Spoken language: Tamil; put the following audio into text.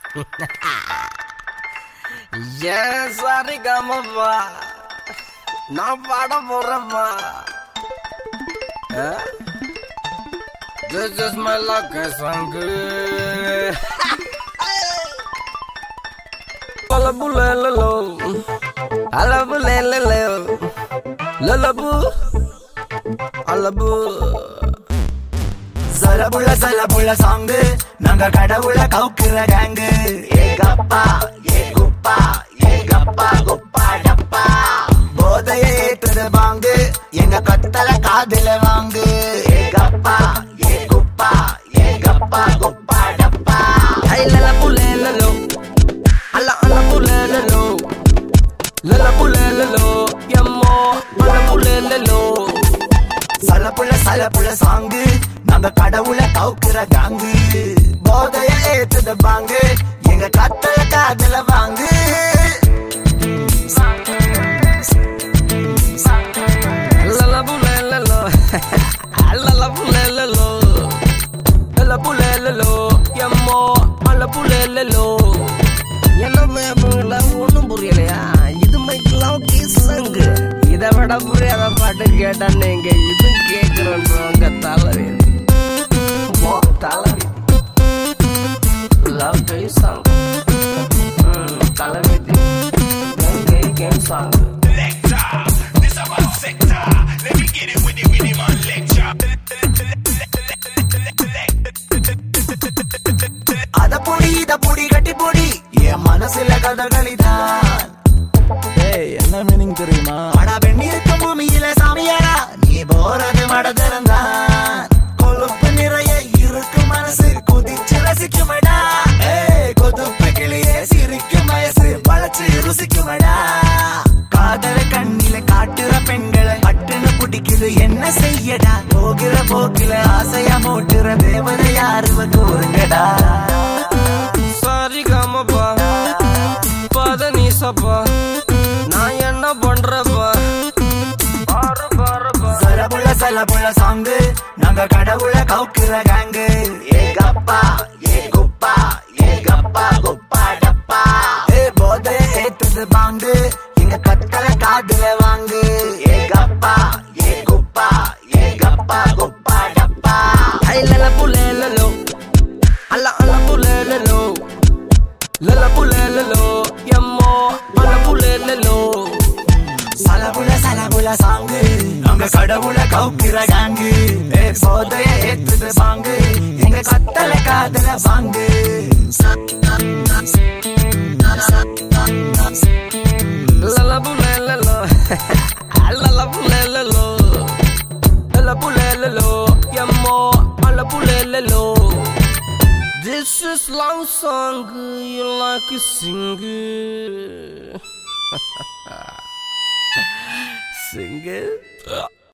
ஏன் சாரி காமப்பா நான் பாட போறேன்ப்பா This is my lucky song. Alabu lelelo, alabu lelelo, lalabu, alabu. சலபுள்ள சலபுள்ள சாங்கு நாங்க கடவுள கவுக்குற கேங்கு ஏகப்பா ஏ குப்பா ஏகப்பா குப்பா டப்பா போதைய ஏத்துது வாங்கு எங்க கத்தல காதுல வாங்கு ஏகப்பா ஏ குப்பா ஏகப்பா குப்பா டப்பா Ay lalabu lelelo, ala alabu lelelo, lalabu lelelo, yammo, alabu lelelo. சலபுள்ள சலபுள்ள சாங்கு நாங்க கடவுள கவுக்குற கேங்கு போதைய ஏத்துது வாங்கு எங்க கத்தல காதுல வாங்கு Lalabu lelelo, lalabu lelelo, lalabu lelelo, yammo, alabu lelelo. என்ன மேல ஒண்ணும் புரியலையா இது மைக்கெல்லாம் கிசங்கு இதை விட புரியாத பாட்டு கேட்டா நீங்க இது கேக்குறோன்றவங்க தலைவி ஓ, தலைவி லவ் கை சாங் தலைவிதி கை கேம் சாங் அத பொடி இத பொடி கட்டி பொடி என் மனசுல கதகளிதான் ஏய் என்ன மீனிங் தெரியுமா அடா வெண்ணிருக்கும் பூமியில சாமியாரா நீ போறது மட திறந்தான் கொழுப்பு நிறைய இருக்கும் மனசு குதிச்சு ரசிக்குமடா ஏய் கொதுப்பு கிளியே சிரிக்கும் வயசு பழச்சு ருசிக்குமடா காதல கண்ணில காட்டுற பெண்களை பட்டுன்னு பிடிக்குது என்ன செய்யடா போகிற போக்கில ஆசையா மூட்டுற தேவதை யாருவ கூறுங்கடா சாரி காமப்பா பத நீசப்பா நான் என்ன பண்றப்பா பாரு பாருப்பா சலபுள்ள சலபுள்ள சாங்கு நாங்க கடவுள கவுக்குற கேங்கு ஏகப்பா ஏ குப்பா ஏகப்பா குப்பா டப்பா ஏ போதை ஏத்துது பாங்கு எங்க கத்தல காதுல வாங்கு ஏகப்பா ஏ குப்பா ஏகப்பா குப்பா டப்பா Ay lala pulelelo Ala ala pulelelo Lala pulelelo Yammo ala pulelelo சலபுள்ள சலபுள்ள சாங்கு நாங்க கடவுள கவுக்குற கேங்கு ஏ போதைய ஏத்துது பாங்கு எங்க கத்தல காதுல வாங்கு Lala pulelelo Lala pulelelo Lala pulelelo Yammo ala pulelelo This is long song You like to sing it Sing it